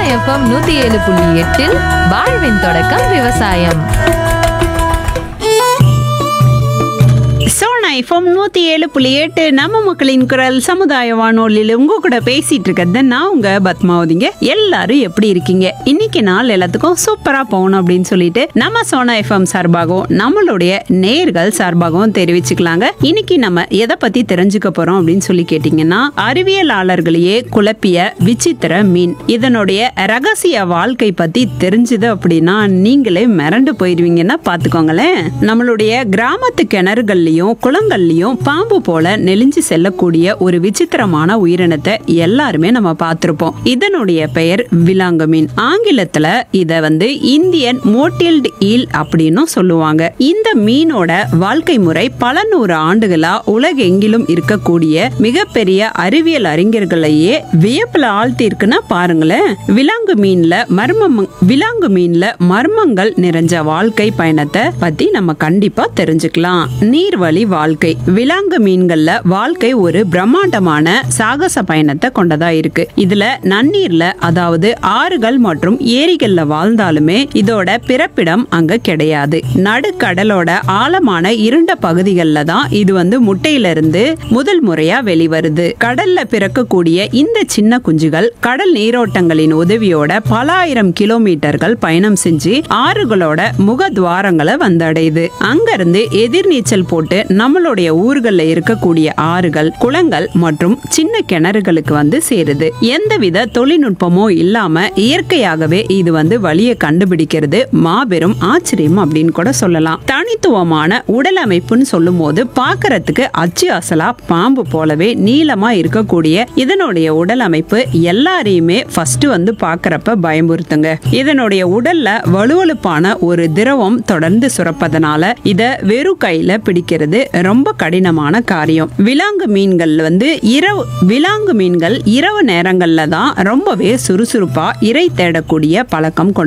FM நூத்தி ஏழு புள்ளி எட்டில் வாழ்வின் தொடக்கம் விவசாயம் சோனா எஃப்எம் நூத்தி ஏழு புள்ளி எட்டு நம்ம மக்களின் குரல் சமுதாய வானொலியில் உங்க கூட பேசிட்டு இருக்கிறது நான் உங்க பத்மாவதிங்க எல்லாரும் எப்படி இருக்கீங்க இன்னைக்கு நாள் எல்லாத்துக்கும் சூப்பரா போகணும் அப்படின்னு சொல்லிட்டு நம்ம சோனா எஃப்எம் சார்பாகவும் நம்மளுடைய நேர்கள் சார்பாகவும் தெரிவிச்சுக்கலாங்க இன்னைக்கு நம்ம எதை பத்தி தெரிஞ்சுக்க போறோம் அப்படின்னு சொல்லி கேட்டீங்கன்னா அறிவியலாளர்களையே குழப்பிய விசித்திர மீன் இதனுடைய ரகசிய வாழ்க்கை பத்தி தெரிஞ்சுது அப்படின்னா நீங்களே மிரண்டு போயிருவீங்கன்னா பாத்துக்கோங்களேன் நம்மளுடைய கிராமத்து கிணறுகள்லயும் குளங்கள்லயும் பாம்பு போல நெளிஞ்சு செல்லக்கூடிய ஒரு விசித்திரமான உயிரினத்தை எல்லாருமே நம்ம பார்த்திருப்போம் இதனுடைய பெயர் விலாங்கு மீன் ஆங்கிலத்துல இத வந்து இந்தியன் மோட்டில்டு ஈல் அப்படின்னும் சொல்லுவாங்க இந்த மீனோட வாழ்க்கை முறை பல நூறு ஆண்டுகளா உலகெங்கிலும் இருக்கக்கூடிய மிகப்பெரிய அறிவியல் அறிஞர்களையே வியப்புல ஆழ்த்தி இருக்குன்னா பாருங்களேன் விலாங்கு மீன்ல மர்மம் விலாங்கு மீன்ல மர்மங்கள் நிறைஞ்ச வாழ்க்கை பயணத்தை பத்தி நம்ம கண்டிப்பா தெரிஞ்சுக்கலாம் நீர்வழி வாழ்க்கை விலாங்கு மீன்கள்ல வாழ்க்கை ஒரு பிரம்மாண்டமான சாகச பயணத்தை கொண்டதா இருக்கு இதுல நன்னீர்ல அதாவது ஆறுகள் மற்றும் ஏரிகள்ல வாழ்ந்தாலுமே இதோட பிறப்பிடம் அங்க கிடையாது நடுக்கடலோட ஆழமான இருண்ட பகுதிகளில் தான் இது வந்து முட்டையில இருந்து முதல் முறையா வெளிவருது கடல்ல பிறக்கக்கூடிய இந்த சின்ன குஞ்சுகள் கடல் நீரோட்டங்களின் உதவியோட பல ஆயிரம் கிலோமீட்டர்கள் பயணம் செஞ்சு ஆறுகளோட முக துவாரங்களை வந்தடையுது அங்கிருந்து எதிர்நீச்சல் போட்டு நம்மளுடைய ஊர்கள்ல இருக்கக்கூடிய ஆறுகள் குளங்கள் மற்றும் சின்ன கிணறுகளுக்கு வந்து சேருது எந்தவித தொழில்நுட்பமோ இல்லாம இயற்கையாகவே இது வந்து வழியை கண்டுபிடிக்கிறது மாபெரும் ஆச்சரியம் அப்படின்னு கூட சொல்லலாம் தனித்துவமான உடல் அமைப்புன்னு சொல்லும் போது பாக்குறதுக்கு அச்சு அசலா பாம்பு போலவே நீளமா இருக்கக்கூடிய இதனுடைய உடல் அமைப்பு எல்லாரையுமே ஃபர்ஸ்ட் வந்து பாக்குறப்ப பயமுறுத்துங்க இதனுடைய உடல்ல வலுவழுப்பான ஒரு திரவம் தொடர்ந்து சுரப்பதனால இத வெறும் கையில பிடிக்கிறது ரொம்ப கடினமான காரியம் விலாங்கு மீன்கள் வந்து இரவு விலாங்கு மீன்கள் இரவு நேரங்கள்ல தான் ரொம்பவே சுறுசுறுப்பா இறை தேடக்கூடிய பழக்கம் கொண்டு